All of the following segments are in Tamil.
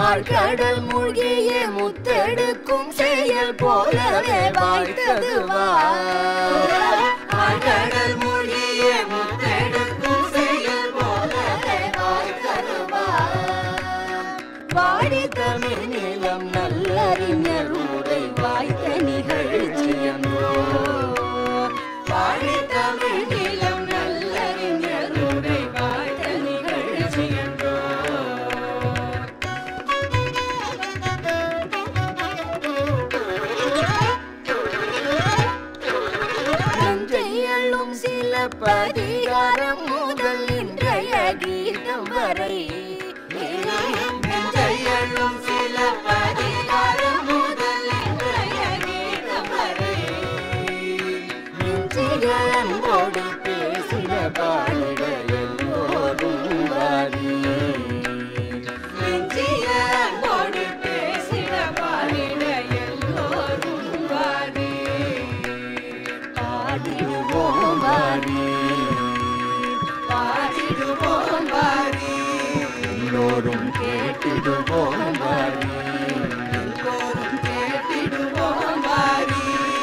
ஆழ்கடல் மூழ்கிய முத்தெடுக்கும் செயல் போலவே வாய்த்தது ஆழ்கடல் மூழ்கிய முத்தெடுக்கும் செயல் போலவே வாய்த்தது வாடி தமிழ் நிலம் நல்லறிஞர் உரை வாய்த்த நிகழ்ச்சியன்றோ வாடி தமிழ் நிலம் நல்லறிஞர் உரை வாய்த்த நிகழ்ச்சியன்றோ நஞ்சையள்ளும் சில பதிகாரம் முதல் இன்றைய கீதம் வரை நஞ்சையள்ளும் சில பதிகாரம் முதல் இன்றைய கீதம் வரை நெஞ்சிய அன்போடு பேசின பாடிட எல்லோரும் வாரி நெஞ்சிய அன்போடு பேசின பாடிட எல்லோரும் வாரி பாடிடுவோம் வாரி பாடிடுவோம் வாரி எல்லோரும் கேட்டிடுவோம் வாரி எல்லோரும் கேட்டிடுவோம் வாரி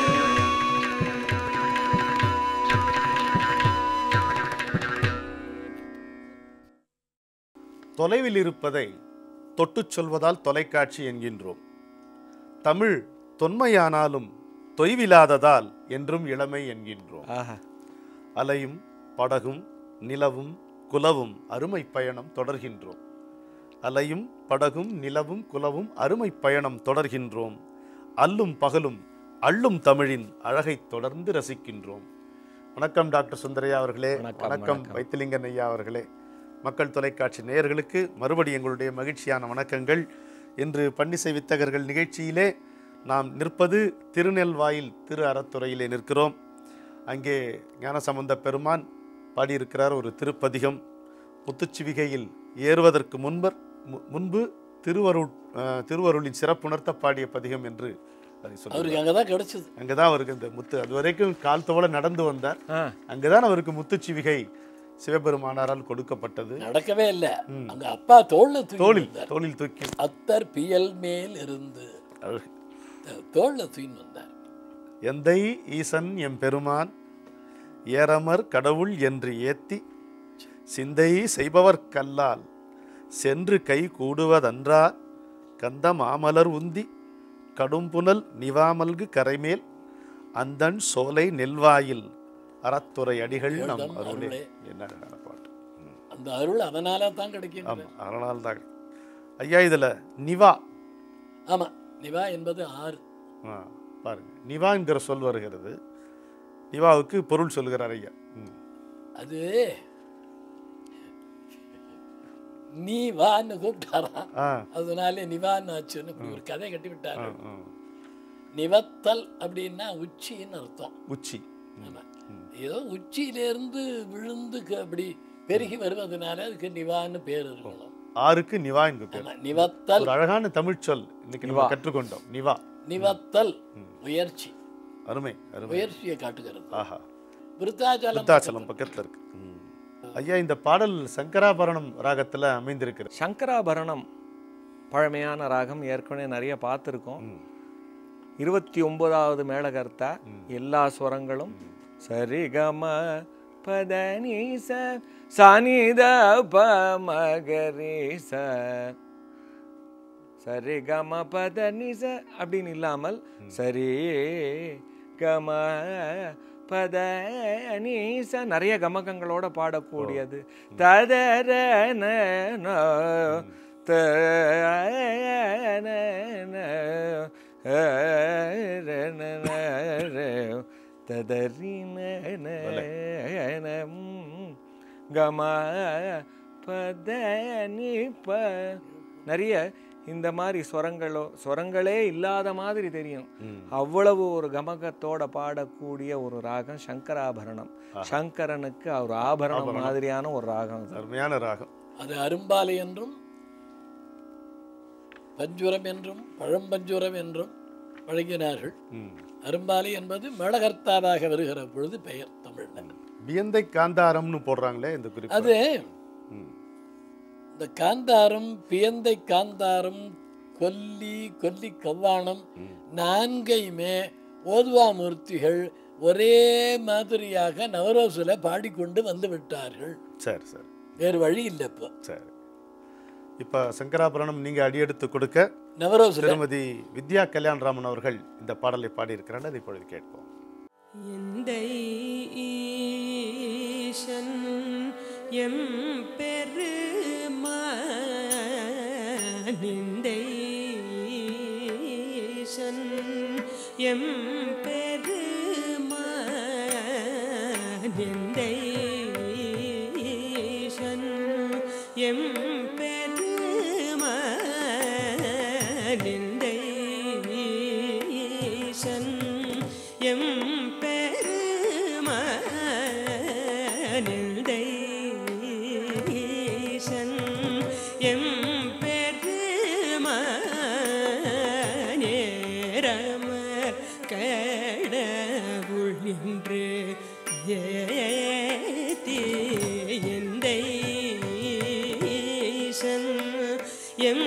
தொலைவில் இருப்பதை தொட்டுச் சொல்வதால் தொலைக்காட்சி என்கின்றோம் தமிழ் தொன்மையானாலும் தொய்வில்லாததால் என்றும் இளமை என்கின்றோம் ஆஹா அலையும் படகும் நிலவும் குலவும் அருமை பயணம் தொடர்கின்றோம் அலையும் படகும் நிலவும் குலவும் அருமை பயணம் தொடர்கின்றோம் அல்லும் பகலும் அள்ளும் தமிழின் அழகை தொடர்ந்து ரசிக்கின்றோம் வணக்கம் டாக்டர் சுந்தரையா அவர்களே வணக்கம், வணக்கம் வணக்கம். வைத்திலிங்கன் ஐயா அவர்களே மக்கள் தொலைக்காட்சி நேயர்களுக்கு மறுபடி எங்களுடைய மகிழ்ச்சியான வணக்கங்கள் இன்று பன்னிசை வித்தகர்கள் நிகழ்ச்சியிலே நாம் நிற்பது திருநெல்வாயில் திரு அறத்துறையிலே நிற்கிறோம் அங்கே ஞானசம்பந்த பெருமான் பாடியிருக்கிறார் ஒரு திருப்பதிகம் முத்துச்சிவிகையில் ஏறுவதற்கு முன்பர் மு- முன்பு திருவருள் அஹ், திருவருளின் சிறப்புணர்த்த பாடிய பதிகம் என்று அதை சொல்லுவார் அவருக்கு அங்கதான் கிடைச்சது அங்கதான் அவருக்கு இந்த முத்து அது வரைக்கும் கால் தோட நடந்து வந்தார் ஆ அங்கதான் அவருக்கு முத்துச்சிவிகை சிவபெருமானாரால் கொடுக்கப்பட்டது நடக்கவே இல்ல அங்க அப்பா தோல்ல தூக்கி தோளில் வந்தார். தோளில் தூக்கி அத்தர் பியல் மேல் இருந்து அழகு. தோல்ல தூக்கி வந்தார் எந்தை ஈசன் எம் பெருமான் ஏறமர் கடவுள் என்று ஏத்தி சிந்தை செய்பவர் கல்லால் சென்று கை கூடுவதன்றார் கந்த மாமலர் உந்தி கடும்புனல் நிவாமல்கு கரைமேல் அந்தன் சோலை நெல்வாயில் அறத்துறை அடிகள் நம் எழுதம் அருளே அருளே. என்ன அழகான பாட்டு அந்த அருள் அதனால தான் கிடைக்கின்றது ஆமாம் அதனால் தான் ஐயா இதில் நிவா ஆமா நிவா என்பது ஆறு ஆ பாருங்க நிவாங்கிற சொல் வருகிறது நிவாவுக்கு பொருள் சொல்கிறார் ஐயா ம். அது நீ வான்னு கூப்பிட்டாராம் ஆ அதனால நிவான்னு ஆச்சுன்னு இப்படி ஒரு கதை கட்டி ஆ, விட்டாரு ஆ. நிவத்தல் அப்படின்னா உச்சின்னு அர்த்தம் உச்சி ஆமா. ஏதோ உச்சியிலேருந்து விழுந்து க- அப்படி பெருகி வருவதனால அதுக்கு நிவான்னு பேர் இருக்கணும் ஆறுக்கு நிவா என்று பேர் ஆமா, நிவத்தல் ஒரு அழகான தமிழ் சொல் இன்னைக்கு நம்ம கற்றுக்கொண்டோம் நிவா நிவத்தல் முயற்சி அருமை அருமை முயற்சியை காட்டுகிறது ஆஹா விருத்தாச்சலம் விருத்தாச்சலம் பக்கத்துல இருக்கு ம். ஐயா இந்த பாடல் சங்கராபரணம் ராகத்துல அமைந்திருக்கிறது சங்கராபரணம் பழமையான ராகம் ஏற்கனவே நிறைய பார்த்துருக்கோம் ம். இருபத்தி ஒன்பதாவது மேளகர்த்தா எல்லா ஸ்வரங்களும் சரிகம பதனீச சனித ப மகரீச சரிகம பதனிச அப்படின்னு இல்லாமல் சரி கம பதனீச நிறைய கமகங்களோட பாடக்கூடியது ததர கம பதனி ப நிறைய இந்த மாதிரி ஸ்வரங்களோ ஸ்வரங்களே இல்லாத மாதிரி தெரியும் அவ்வளவு ஒரு கமகத்தோட பாடக்கூடிய ஒரு ராகம் சங்கராபரணம் சங்கரனுக்கு ஒரு ஆபரணம் மாதிரியான ஒரு ராகம் அது. அருமையான ராகம் அது அரும்பாலை என்றும் பஞ்சுரம் என்றும் பழம்பஞ்சுரம் என்றும் வழங்கினார்கள் ம். அரும்பாலை என்பது மேளகர்த்தாவாக வருகிற பொழுது பெயர் தமிழ்ல வியந்தை காந்தாரம்னு போடுறாங்களே இந்த குறிப்பு அது ம். இந்த காந்தாரம் பியந்தை காந்தாரம் கொல்லி கொல்லி கவ்வாணம் நான்கையுமே ஓதுவாமூர்த்திகள் ஒரே மாதிரியாக நவரோசில் பாடிக்கொண்டு வந்து விட்டார்கள் சரி சரி வேறு வழி இல்லை இப்போ சரி இப்போ சங்கராபரணம் நீங்கள் அடியெடுத்து கொடுக்க நவரோசில் திருமதி வித்யா கல்யாண்ராமன் அவர்கள் இந்த பாடலை பாடியிருக்கிறாங்க அதை இப்பொழுது கேட்போம் எந்தை ஈசன் எம் பெருமானிந்தை ஈசன் எம் பெருமானிந்தை ஈசன் எம் பெருமானிந்தை ஈசன் எம் பெருமானிந்தை ஈசன் எம் பெருமானேரமர் கடவுள் நின்று ஏத்தி எந்தை ஈசன் எம்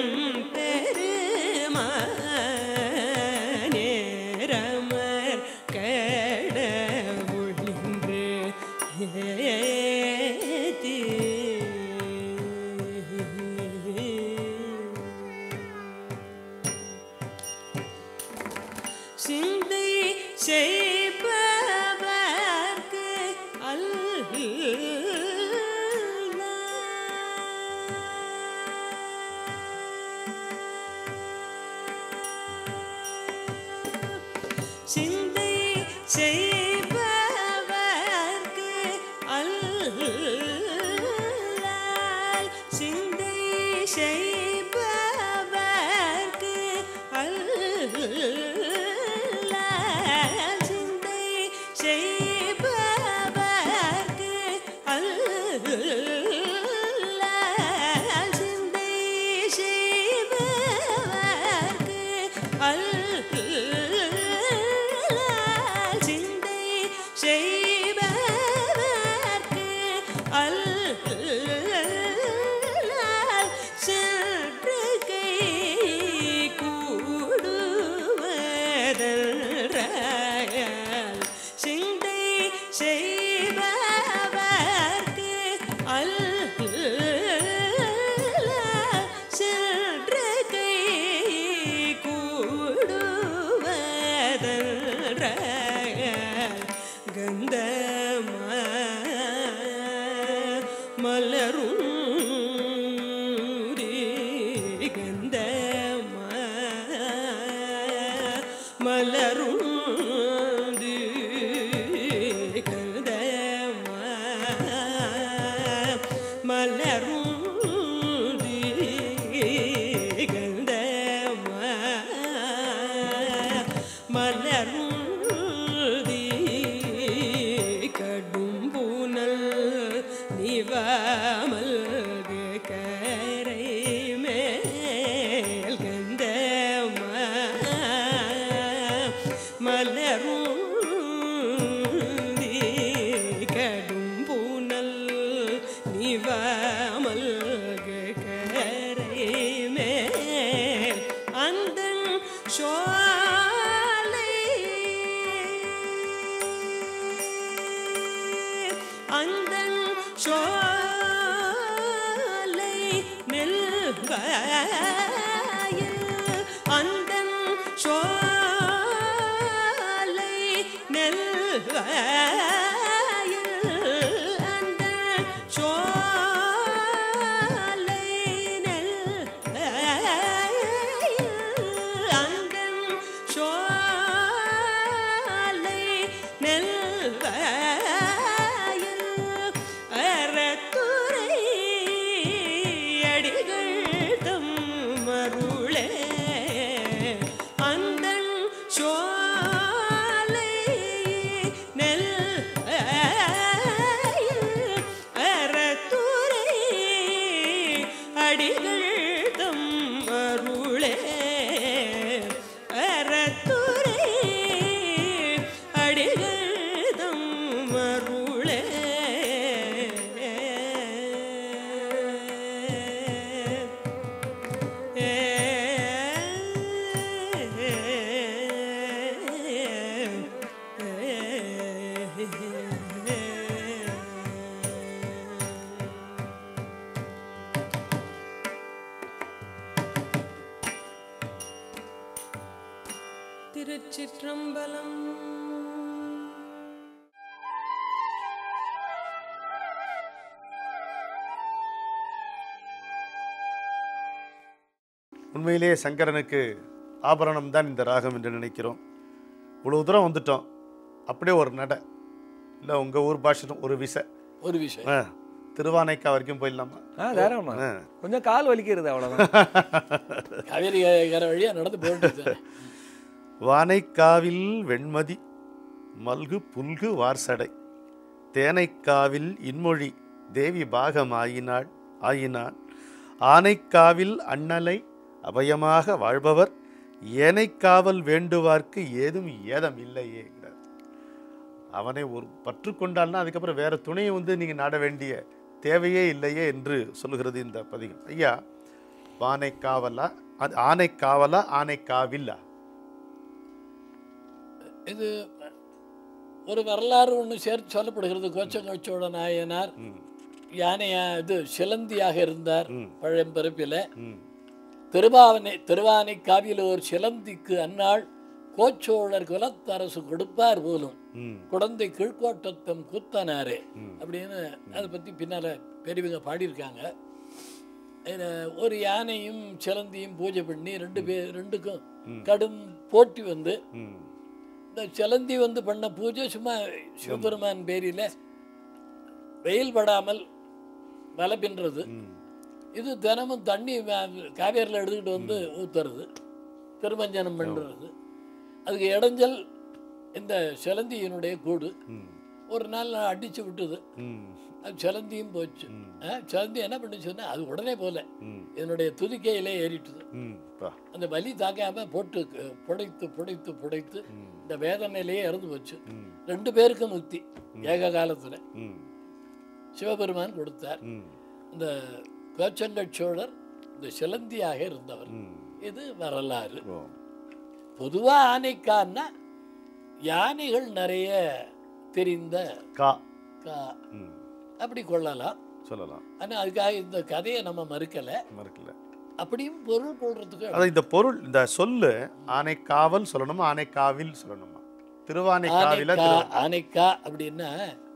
பெருமானேரமர் கடவுள் நின்று ஏத்தி சிந்தை செய்பவர்க்கு சிந்தை செய்பவர்க்கு அல்லால் சிந்தை செய்பவர்க்கு அல்லால் சிந்தை செய்பவர்க்கு அல்லால் சிந்தை செய்பவர்க்கு அல்லால் சிந்தை செய்பவர்க்கு அல்லால் சென்று கை கூடுவதல் சிந்தை செய்பவர்க்கு அல்லால் சென்று கை கூடுவதல் கந்தமா மலரும் கந்தமா மலரும் கந்தமா மலரும் கந்தமா மலரும் கடும் பூனல் நிவாமல் கரை மேல் கந்தமா மலரும் கடும் பூனல் நிவாமல் கரை மேல் அந்த சோலை அந்த சோலை நெல்வயல் அந்த சோலை நெல்வயல் அந்த சோலை நெல்வயல் அந்த சோலை நெல்வயல் அறத்துறை அடிகள் தம் திருச்சிற்றம்பலம் உண்மையிலேயே சங்கரனுக்கு ஆபரணம் தான் இந்த ராகம் என்று நினைக்கிறோம் இவ்வளவு தூரம் வந்துட்டோம் அப்படியே ஒரு நட இல்லை உங்கள் ஊர் பாஷை ஒரு விசை ஒரு விஷயம் ஆ திருவானைக்கா வரைக்கும் போயிடலாமா ஆ தாராளமா ஆ. கொஞ்சம் கால் வலிக்கிறது அவ்வளவுதான் காவேரி கரை வழியா நடந்து போயிட்டு வானைக்காவில் வெண்மதி மல்கு புல்கு வார்சடை தேனைக்காவில் இன்மொழி தேவி பாகம் ஆயினாள் ஆயினாள் ஆனைக்காவில் அண்ணலை அபயமாக வாழ்பவர் ஏனைக்காவல் வேண்டுவார்க்கு ஏதும் ஏதம் இல்லையேங்கிறார் அவனை ஒரு பற்று கொண்டால்னா அதுக்கப்புறம் வேற துணையை வந்து நீங்கள் நாட வேண்டிய தேவையே இல்லையே என்று சொல்லுகிறது இந்த பதிகம் ஐயா வானைக்காவலா அது ஆனைக்காவலா ஆனைக்காவில்லா இது ஒரு வரலாறு ஒன்று சேர்த்து சொல்லப்படுகிறது கோச்சங்கச்சோட நாயனார் ம் யானையா இது சிலந்தியாக இருந்தார் ம். பழம்பிறப்பில் ம் திருவாவனை திருவானை காவியில் ஒரு சிலந்திக்கு அந்நாள் கோச்சோழர் குலத்தரசு கொடுப்பார் போலும் ம் குழந்தை கீழ்கோட்டத்தம் கூத்தனாரே ம். அப்படின்னு அதை பற்றி பின்னால் பெரியவங்க பாடியிருக்காங்க இதுல ஒரு யானையும் சிலந்தியும் பூஜை பண்ணி ரெண்டு பேர் ரெண்டுக்கும் கடும் போட்டி வந்து ம் இந்த சிலந்தி வந்து பண்ண பூஜை சும்மா சிவபெருமான் பேரில் வெயில் படாமல் வலை பின்னுறது ம் இது தினமும் தண்ணி காவேரியில் எடுத்துக்கிட்டு வந்து ஊத்துறது திருமஞ்சனம் பண்ணுறது அதுக்கு இடைஞ்சல் இந்த சிலந்தியினுடைய கூடு ம் ஒரு நாள் அடித்து விட்டுது ம் அது சிலந்தியும் போச்சு ம். ஆ, சிலந்தி என்ன பண்ணுச்சுன்னா அது உடனே போல ம் இதனுடைய துதிக்கையிலே ஏறிட்டுது ம் பா அந்த வலி தாக்காம போட்டு அஹ், புடைத்து புடைத்து புடைத்து ம் இந்த வேதனையிலேயே இறந்து போச்சு ம் ரெண்டு பேருக்கும் முக்தி ஏக காலத்தில் ம் சிவபெருமான் கொடுத்தார் ம் இந்த கோச்சங்கச் சோழர் இந்த சிலந்தியாக இருந்தவர் ம் இது வரலாறு ஓ பொதுவாக ஆனைக்கான்னா யானைகள் நிறைய தெரிந்த கா கா ம் அப்படி கொள்ளலாம் சொல்லலாம் ஆனால் அதுக்காக இந்த கதையை நம்ம மறுக்கலை மறக்கல அப்படியும் பொருள் கொள்றதுக்கு அதான் இந்த பொருள் இந்த சொல்லு ஆனைக்காவல் சொல்லணுமா ஆனைக்காவில் சொல்லணுமா திருவானைக்காவில ஆனைக்கா திரு ஆனைக்கா அப்படின்னா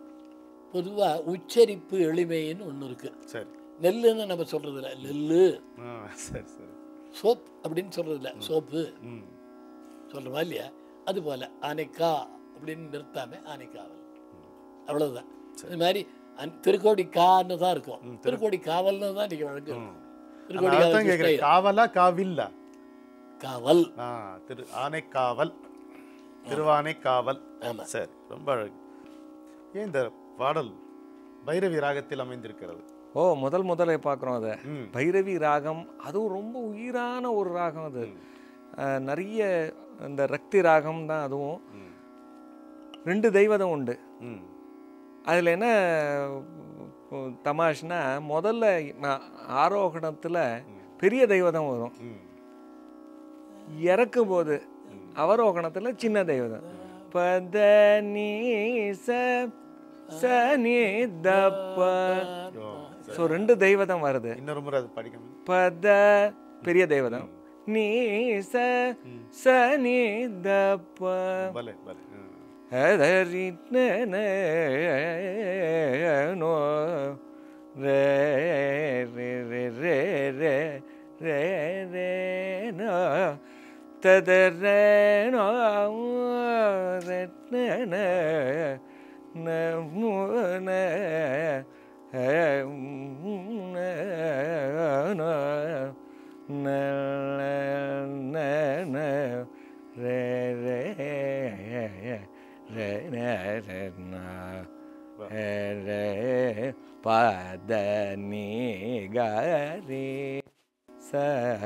பொதுவாக உச்சரிப்பு எளிமைன்னு ஒன்று இருக்கு சரி நெல்லுன்னு நம்ம சொல்றது இல்ல நெல்லு ஆ சரி சரி சோப் அப்படின்னு சொல்றது இல்ல சோப்பு ம் சொல்கிறோமா இல்லையா அது போல ஆனைக்கா அப்படின்னு நிறுத்தாம ஆனைக்காவல் அவ்வளவுதான் இது மாதிரி அன்- திருக்கோடி கான்னு தான் இருக்கும் திருக்கோடி காவல்னு தான் நீங்கள் வழக்கு ம். திருக்கோடி அதான் காவல் கேட்குறேன் கிருஷ்ணகிரி. காவலா காவில்லா காவல் ஆ திரு ஆனைக்காவல் திருவானைக்காவல் ஆமா. சரி ரொம்ப அழகு ஏன் இந்த பாடல் பைரவி ராகத்தில் அமைந்திருக்கிறது ஓ முதல் முதலே பார்க்குறோம் அதை ம் பைரவி ராகம் அதுவும் ரொம்ப உயிரான ஒரு ராகம் அது அஹ், நிறைய இந்த ரக்தி ராகம் தான் அதுவும் ம் ரெண்டு தெய்வதம் உண்டு ம் அதில் என்ன உம், தமாஷ்னா முதல்ல ம- ஆரோகணத்தில் பெரிய தெய்வதம் வரும் ம் இறக்கும் போது அவரோகணத்தில் சின்ன தெய்வதம் பத நீ ச ச நீ தப்ப ஓ ஸோ ரெண்டு தெய்வதம் வருது இன்னொரு முறை அது படிக்கணும் பத பெரிய தெய்வதம் நீ ச ச நீ தப்ப பலே பலே ம். ஹதரி நோ ரே ரே ரே ரே ரே ரே ரே நோ ததர நோ ரே ந ந மு ந ஹ ந ந ந ந ந ரே ரே ரே ந ரே ந ரே ரே பத நீ க ரே ச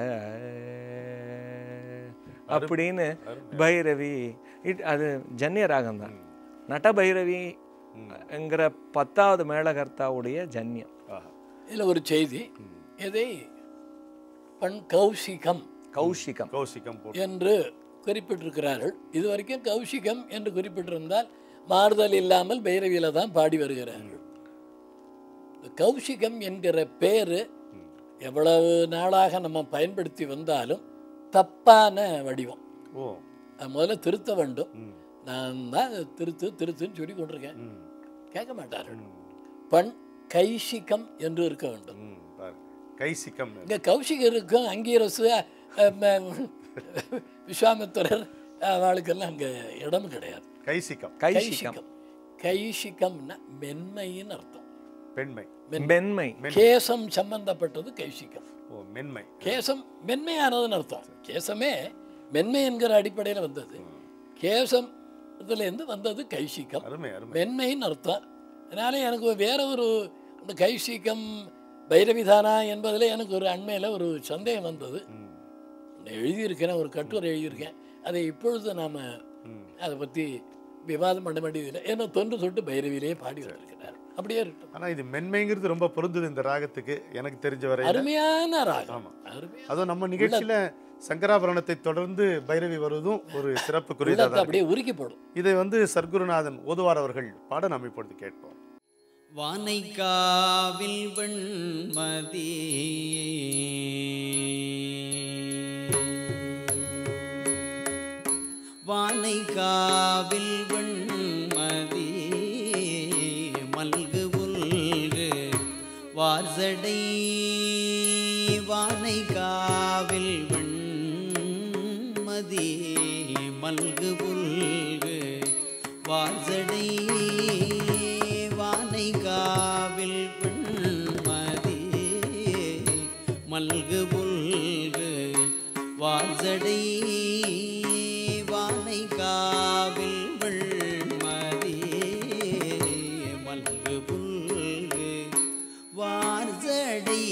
அப்படின்னு பைரவி இட் அது ஜன்னிய ராகம் தான் நட பைரவி என்கிற பத்தாவது மேளகர்த்தாவுடைய ஜன்யம் ஆஹா இதுல ஒரு செய்தி இதை பண் கௌசிகம் கௌஷிகம் கௌசிகம் போட்டு என்று குறிப்பிட்டிருக்கிறார்கள் இதுவரைக்கும் கௌஷிகம் என்று குறிப்பிட்டிருந்தால் மாறுதல் இல்லாமல் பைரவியில தான் பாடி வருகிறார்கள் இந்த கௌஷிகம் என்கிற பேரு எவ்வளவு நாளாக நம்ம பயன்படுத்தி வந்தாலும் தப்பான வடிவம் ஓ அது முதல்ல திருத்த வேண்டும் நான் தான் திருத்து திருத்துன்னு சொல்லி கொண்டிருக்கேன் ம். கேட்க மாட்டார்கள் பண் கைஷிகம் என்று இருக்க வேண்டும் ம், பாருங்க கைசிக்கம் இங்கே கௌஷிகருக்கும் அங்கீரசு அஹ், ம- விஸ்வாமித்திரர் அவளுக்கெல்லாம் அங்கே இடம் கிடையாது கைசிக்கம் கைசிக்கம் கைஷிகம் கைஷிகம்னா மென்மைன்னு அர்த்தம் பெண்மை மென்மை கேசம் சம்பந்தப்பட்டது கைஷிகம் ஓ மென்மை கேசம் மென்மையானதுன்னு அர்த்தம் கேசமே மென்மை என்கிற அடிப்படையில் வந்தது கேசம் இதுலேருந்து வந்தது கைஷிகம் அருமை அருமை மென்மைன்னு அர்த்தம் அதனால எனக்கு வேற ஒரு அந்த கைஷிகம் பைரவிதானா என்பதில் எனக்கு ஒரு அண்மையில் ஒரு சந்தேகம் வந்தது ம். நான் எழுதியிருக்கிறேன் ஒரு கட்டுரை எழுதியிருக்கேன் அதை இப்பொழுது நாம் ம். அதை பற்றி விவாதம் பண்ண வேண்டியதில்லை ஏன்னா தொன்று தொட்டு பைரவியிலே பாடி வந்திருக்கிறார் அப்படியே இருக்கட்டும் ஆனா இது மென்மைங்கிறது ரொம்ப பொருந்தது இந்த ராகத்துக்கு எனக்கு தெரிஞ்ச வரை அருமையான ராகம் ஆமா. அருமையான அதுவும் நம்ம நிகழ்ச்சியில சங்கராபரணத்தை தொடர்ந்து பைரவி வருவதும் ஒரு சிறப்புக்குரியதாக உள்ளத்தை அப்படியே உருக்கி போடும் இதை வந்து சர்க்குருநாதன் ஓதுவார் அவர்கள் பாட நாம் இப்பொழுது கேட்போம் வானைக்காவில் வெண்மதி வானைக்காவில் வெண்மதி மல்கு உல்கு வார்சடை வானைக்காவில் வெண்மதி மல்கு புல்கு வார்சடை வானைக்காவில் வெண்மதி மல்கு புல்கு வார்சடை வானைக்காவில் வெண்மதி மல்கு புல்கு வார்சடை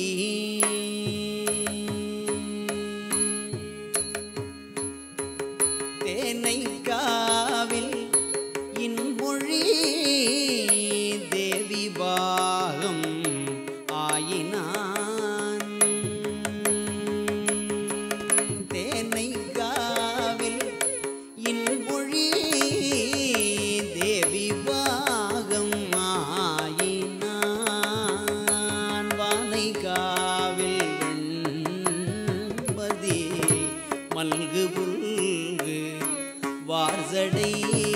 தேனைக்காவில் இன்மொழி தேவி பாகம் ஆயினான் தேனைக்காவில் இன்மொழி தேவி பாகம் ஆயினான் வானைக்காவில் வெண்மதி மல்கு புல்கு வார்சடை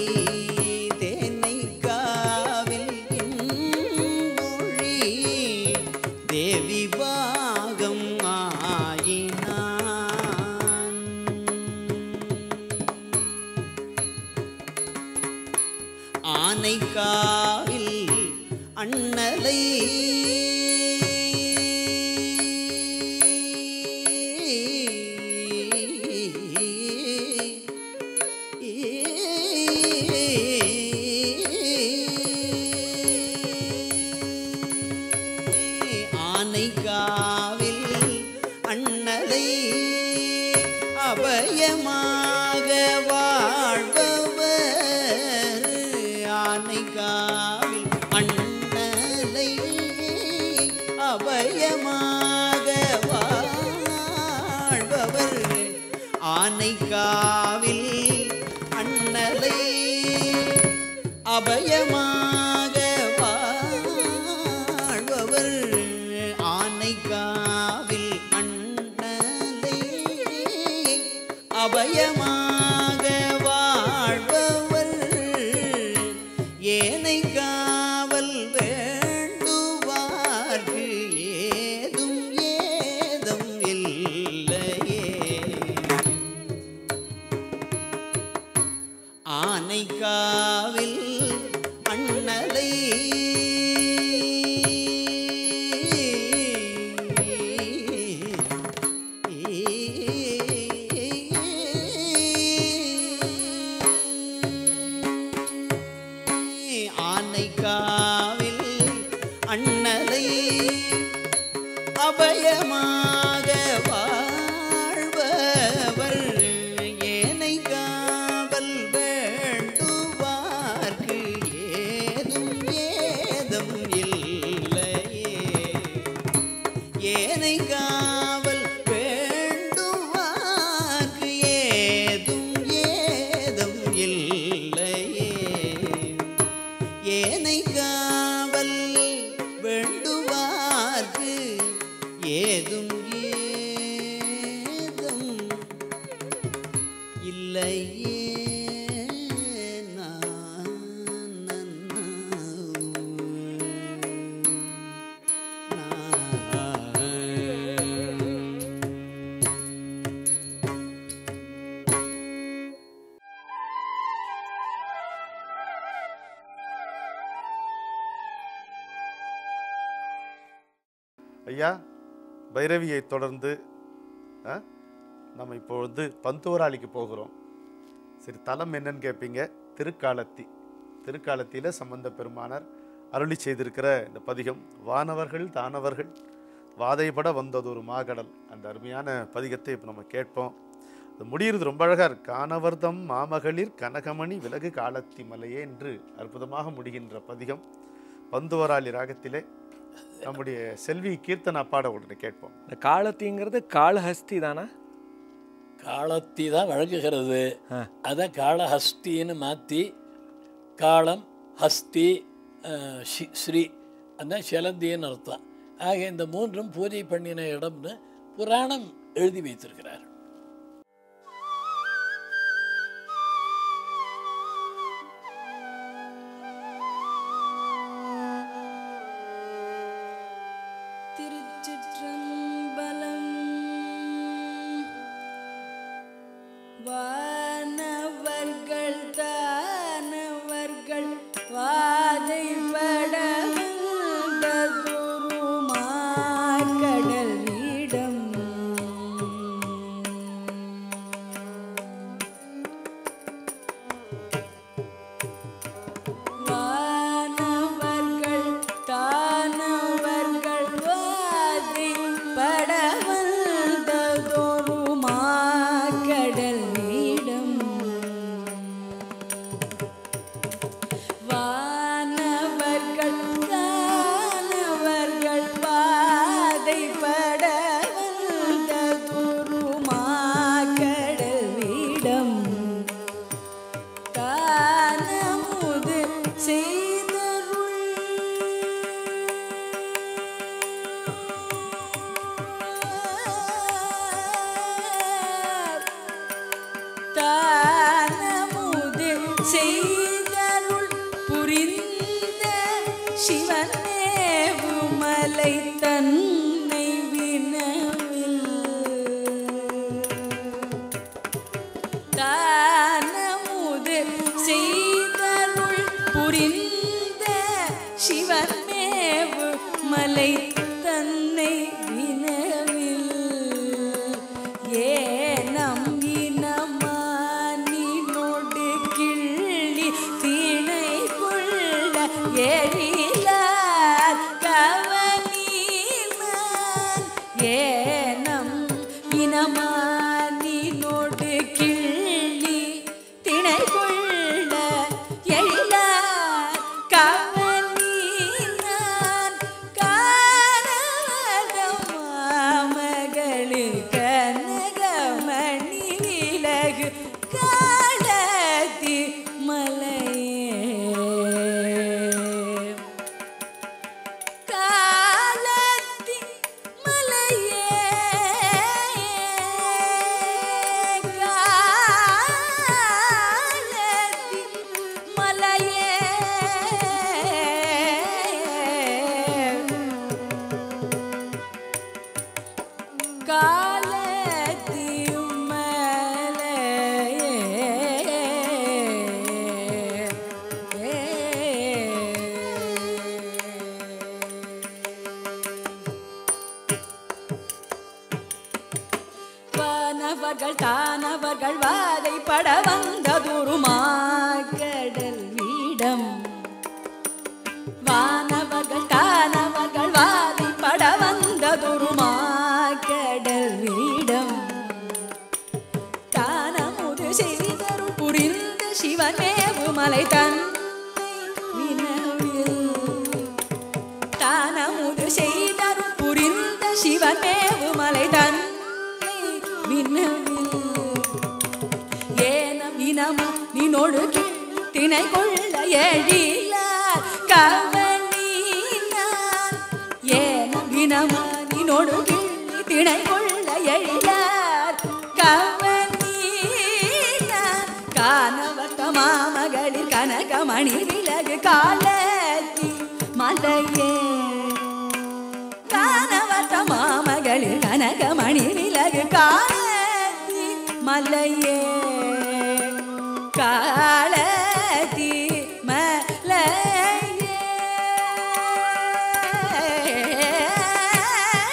தேனைக்காவில் இன்மொழி தேவி பாகம் ஆயினான் ஆனைக்காவில் அண்ணலை ஆனைக்காவில் அண்ணலை அபயமாக வாழ்பவர் ஆனைக்காவில் அண்ணலை அபயமாக வாழ்பவர் ஆனைக்காவில் அண்ணலை அபயமாக வாழ்பவர் ஆனைக்காவில் அண்ணலை அபயமாக வாழ்பவர் ஏனை காவல் வேண்டுவார்க்கு ஏதும் ஏதம் இல்லையே ஆனைக்காவில் அண்ணலை ஆனைக்காவில் அண்ணலை அபயமாக வாழ்பவர் ஏனை காவல் வேண்டுவார்க்கு ஏதும் ஏதம் இல்லையே ஏனை காவல் வேண்டுவார்க்கு ஏதும் ஏதம் இல்லையே ஏனை காவல் வேண்டுவார்க்கு ஏதும் ஏதும் இல்லையே ஐயா பைரவியை தொடர்ந்து ஆ, நம்ம இப்போ வந்து பந்துவராளிக்கு போகிறோம் சரி தலம் என்னன்னு கேட்பீங்க திருக்காலத்தி திருக்காலத்தியில் சம்பந்த பெருமானார் அருளி செய்திருக்கிற இந்த பதிகம் வானவர்கள் தானவர்கள் வாதைப்பட வந்ததொரு மாகடல் அந்த அருமையான பதிகத்தை இப்போ நம்ம கேட்போம் அது முடிகிறது ரொம்ப அழகாக இருக்கு கானவர்தம் மாமகளிர் கனகமணி விலகு காலத்தி மலையே என்று அற்புதமாக முடிகின்ற பதிகம் பந்துவராளி ராகத்திலே நம்முடைய செல்வி கீர்த்தனா பாட உடனே கேட்போம் இந்த காலத்திங்கிறது காளஹஸ்தி தானா காலத்தி தான் வழங்குகிறது ஆ. அதை காளஹஸ்தின்னு மாற்றி காளம் ஹஸ்தி அஹ், ஷி- ஸ்ரீ அதான் சிலந்தின்னு அர்த்தம் ஆக இந்த மூன்றும் பூஜை பண்ணின இடம்னு புராணம் எழுதி வைத்திருக்கிறார் திருச்சிற்றம்பலம் வானவர்கள் தானவர்கள் வாதைப்பட கடல் வீடம் வானவர்கள் தானவர்கள் வாதி படவந்ததொரு மாக்கடல் நீடம் வானவர்கள் தானவர்கள் வாதை படவந்ததொரு மாக்கடல் வீடம் தானமுது செய்தருள் தானமுது செய்தருள் புரிந்த சிவனேவு மலை தன்னை வினவில் தானமுது செய்தருள் புரிந்த சிவமேவு மலை தன்னை வினவில் ஏனம் இனமானினோடு கிள்ளி தீனை கொள்ள எழிலார் கவனினான் ஏனம் இனமானினோடு கிள்ளி திணை கொள்ள எழிலார் கவனினான் காரணம் மாமகளிர் கனகமணி விலகு காலத்தி மலையே காலத்தி மலையே காலத்தி மலையே காலத்தி வானவர்கள் தானவர்கள் வாதை பட வந்ததொரு மாக்கடல் வீடம் வானவர்கள் தானவர்கள் வாதை பட வந்ததொரு மாக்கடல் வீடம் தானமுது செய்தருள் புரிந்த சிவமேவு மலை தன்னை வினவில் தானமுது செய்தருள் புரிந்த சிவமேவு மலை தன்னை வினவில் ஏனம் இனமா நினோடு திணை கொள்ள எழிலார் கவனினான் ஏனம் இனமா நினோடு திணை கொள்ள எழிலார் கவனினான் கானவர்த்த மாமகளிர் கனகமணி விலகு காலத்தி மலையே கானவர்த்த மாமகளிர் கனகமணி விலகு காலத்தி மலையே காலத்தி மலையே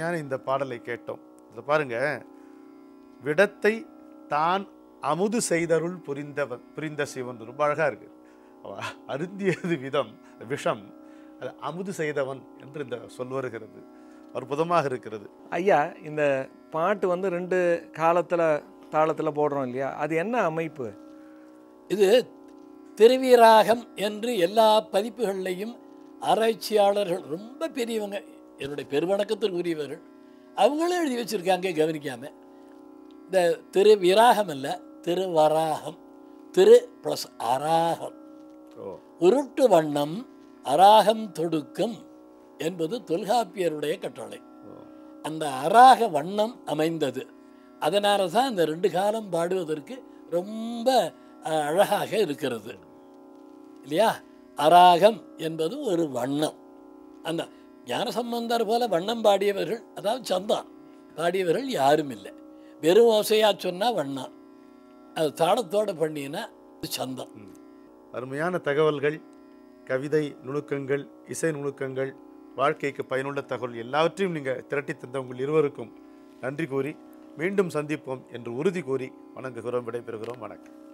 அருமையான இந்த பாடலை கேட்டோம் இதில் பாருங்க விடத்தை தான் அமுது செய்தருள் புரிந்தவன் புரிந்த சிவன் ரொம்ப அழகா இருக்கு அவ அருந்தியது விதம் விஷம் அது அமுது செய்தவன் என்று இந்த சொல் வருகிறது அற்புதமாக இருக்கிறது ஐயா இந்த பாட்டு வந்து ரெண்டு காலத்தில் தாளத்தில் போடுறோம் இல்லையா அது என்ன அமைப்பு இது திருவீராகம் என்று எல்லா பதிப்புகள்லையும் ஆராய்ச்சியாளர்கள் ரொம்ப பெரியவங்க என்னுடைய பெருவணக்கத்திற்குரியவர்கள் அவங்களும் எழுதி வச்சுருக்காங்க கவனிக்காம இந்த திரு விராகம் இல்லை திருவராகம் திரு ப்ளஸ் அராகம் ஓ உருட்டு வண்ணம் அராகம் தொடுக்கும் என்பது தொல்காப்பியருடைய கட்டளை அந்த அராக வண்ணம் அமைந்தது அதனால தான் இந்த ரெண்டு காலம் பாடுவதற்கு ரொம்ப அஹ், அழகாக இருக்கிறது இல்லையா அராகம் என்பது ஒரு வண்ணம் அந்த ஞானசம்பந்தர் போல வண்ணம் பாடியவர்கள் அதாவது சந்தம் பாடியவர்கள் யாரும் இல்லை வெறும் ஓசையாக சொன்னால் வண்ணம் அது தாளத்தோட பண்ணினா அது சந்தம் அருமையான தகவல்கள் கவிதை நுணுக்கங்கள் இசை நுணுக்கங்கள் வாழ்க்கைக்கு பயனுள்ள தகவல் எல்லாவற்றையும் நீங்கள் திரட்டி தந்த உங்கள் இருவருக்கும் நன்றி கூறி மீண்டும் சந்திப்போம் என்று உறுதி கூறி வணங்குகிறோம் விடைபெறுகிறோம் வணக்கம்